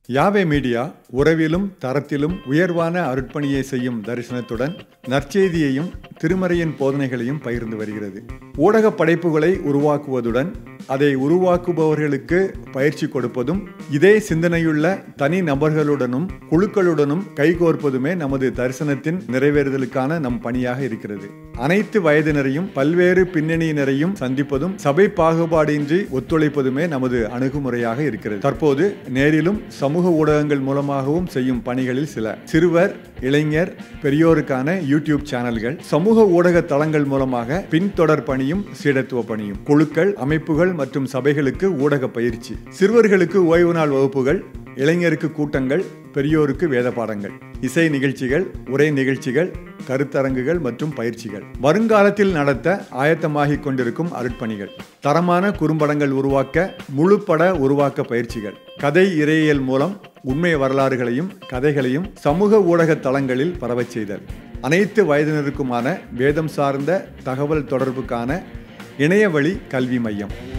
யாவே media உறவிலும் தரத்திலும் உயர்வான அருட்பணியை செய்யும் தரிசனத்துடன் நற்செய்தியையும் திருமறையின் போதனைகளையும் பகிர்ந்து வருகிறது ஊடக படைப்புகளை உருவாக்குவதுடன் அதை உருவாக்குபவர்களுக்கு பயிற்சி கொடுப்பதும் இதே சிந்தனையுள்ள தனி நபர்களுடனும் குழுக்களுடனும் கைகோர்ப்பதுமே நமது தரிசனத்தின் நிறைவேறுதலுக்கான நம் பணியாக இருக்கிறது அனைத்து வயதினரையும் பல்வேறு பின்னணியினரையும் சந்திப்பதும் சபை பாகுபாடின்றி ஒத்துழைப்பதுமே நமது அணுகுமுறையாக இருக்கிறது தற்போது நேரிலும் சமூக ஊடகங்கள் மூலமாகவும் செய்யும் பணிகளில் சில சிறுவர் இளைஞர் பெரியோருக்கான யூடியூப் சேனல்கள் சமூக ஊடக தளங்கள் மூலமாக பின்தொடர் பணியும் சீடத்துவ பணியும் குழுக்கள் அமைப்புகள் மற்றும் சபைகளுக்கு ஊடக பயிற்சி சிறுவர்களுக்கு ஓய்வு நாள் வகுப்புகள் இளைஞருக்கு கூட்டங்கள் பெரியோருக்கு வேத பாடங்கள் இசை நிகழ்ச்சிகள் உரை நிகழ்ச்சிகள் கருத்தரங்குகள் மற்றும் பயிற்சிகள் வருங்காலத்தில் நடத்த ஆயத்தமாகிக் கொண்டிருக்கும் அருட்பணிகள் தரமான குறும்படங்கள் உருவாக்க முழுப்பட உருவாக்க பயிற்சிகள் கதை இறையியல் மூலம் உண்மை வரலாறுகளையும் கதைகளையும் சமூக ஊடக தளங்களில் பரவச் செய்தல் அனைத்து வயதினருக்குமான வேதம் சார்ந்த தகவல் தொடர்புக்கான இணையவழி கல்வி மையம்